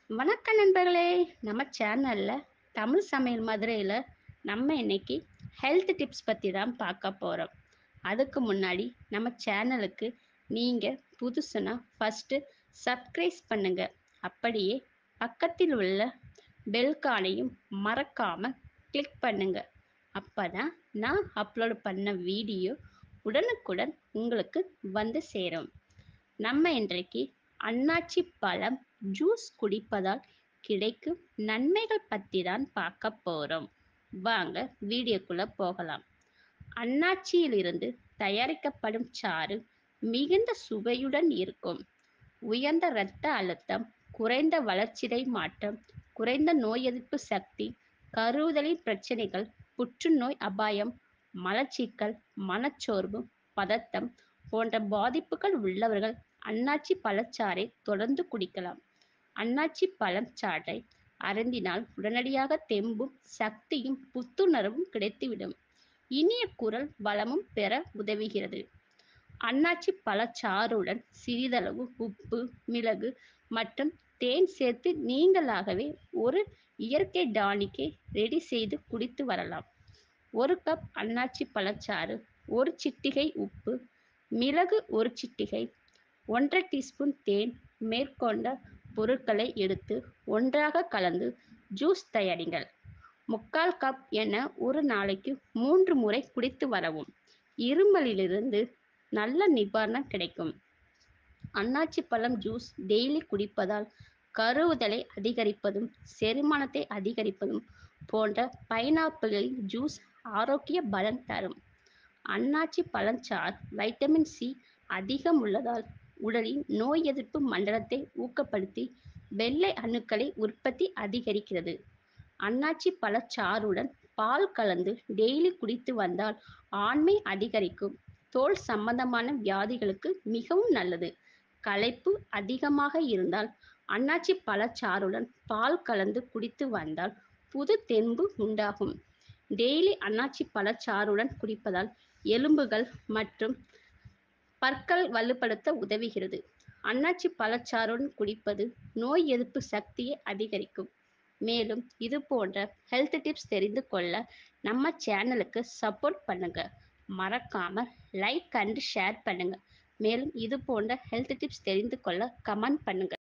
வணக்கம் நண்பர்களே நம்ம சேனலில் தமிழ் சமையல் மதுரையில் நம்ம இன்னைக்கு ஹெல்த் டிப்ஸ் பற்றி தான் பார்க்க போகிறோம் அதுக்கு முன்னாடி நம்ம சேனலுக்கு நீங்கள் புதுசுனா ஃபஸ்ட்டு சப்ஸ்கிரைப் பண்ணுங்க அப்படியே பக்கத்தில் உள்ள பெல்கானையும் மறக்காமல் கிளிக் பண்ணுங்க அப்போ தான் நான் அப்லோட் பண்ண வீடியோ உடனுக்குடன் உங்களுக்கு வந்து சேரும் நம்ம இன்றைக்கு அன்னாச்சி பழம் ஜூஸ் குடிப்பதால் கிடைக்கும் நன்மைகள் பற்றி தான் பார்க்க போகிறோம் வாங்க வீடியோக்குள்ளே போகலாம் அன்னாச்சியிலிருந்து தயாரிக்கப்படும் சாறு மிகுந்த சுவையுடன் இருக்கும் உயர்ந்த இரத்த அழுத்தம் குறைந்த வளர்ச்சிதை மாற்றம் குறைந்த நோய் எதிர்ப்பு சக்தி கருவுதலின் பிரச்சனைகள் புற்றுநோய் அபாயம் மலச்சிக்கல் மனச்சோர்வு பதட்டம் போன்ற பாதிப்புகள் உள்ளவர்கள் அன்னாச்சி பழச்சாறை தொடர்ந்து குடிக்கலாம் அன்னாச்சி பழம் சாறை அருந்தினால் உடனடியாக தெம்பும் சக்தியும் புத்துணர்வும் கிடைத்துவிடும் இனிய குரல் வளமும் பெற உதவுகிறது அன்னாச்சி பழச்சாறுடன் சிறிதளவு உப்பு மிளகு மற்றும் தேன் சேர்த்து நீங்களாகவே ஒரு இயற்கை டானிக்கை ரெடி செய்து குடித்து வரலாம் ஒரு கப் அன்னாச்சி பழச்சாறு ஒரு சிட்டிகை உப்பு மிளகு ஒரு சிட்டிகை ஒன்றரை டீஸ்பூன் தேன் மேற்கொண்ட பொருட்களை எடுத்து ஒன்றாக கலந்து ஜூஸ் தயாரிங்கள் முக்கால் கப் என ஒரு நாளைக்கு மூன்று முறை குடித்து வரவும் இருமலிலிருந்து நல்ல நிவாரணம் கிடைக்கும் அன்னாச்சி பழம் ஜூஸ் டெய்லி குடிப்பதால் கருவுதலை அதிகரிப்பதும் செரிமானத்தை அதிகரிப்பதும் போன்ற பைனாப்பிளின் ஜூஸ் ஆரோக்கிய பலன் தரும் அன்னாச்சி பழச்சார் வைட்டமின் சி அதிகம் உள்ளதால் உடலின் நோய் எதிர்ப்பு மண்டலத்தை ஊக்கப்படுத்தி வெள்ளை அணுக்களை உற்பத்தி அதிகரிக்கிறது அன்னாச்சி பழச்சாறுடன் பால் கலந்து டெய்லி குடித்து வந்தால் ஆண்மை அதிகரிக்கும் தோல் சம்பந்தமான வியாதிகளுக்கு மிகவும் நல்லது களைப்பு அதிகமாக இருந்தால் அன்னாச்சி பழச்சாறுடன் பால் கலந்து குடித்து வந்தால் புது தெம்பு உண்டாகும் டெய்லி அன்னாச்சி பழச்சாறுடன் குடிப்பதால் எலும்புகள் மற்றும் பற்கள் வலுப்படுத்த உதவுகிறது அன்னாச்சி பழச்சாறுடன் குடிப்பது நோய் எதிர்ப்பு சக்தியை அதிகரிக்கும் மேலும் இது போன்ற ஹெல்த் டிப்ஸ் தெரிந்து கொள்ள நம்ம சேனலுக்கு சப்போர்ட் பண்ணுங்க மறக்காம லைக் அண்ட் ஷேர் பண்ணுங்க மேலும் இது போன்ற ஹெல்த் டிப்ஸ் தெரிந்து கொள்ள கமெண்ட் பண்ணுங்க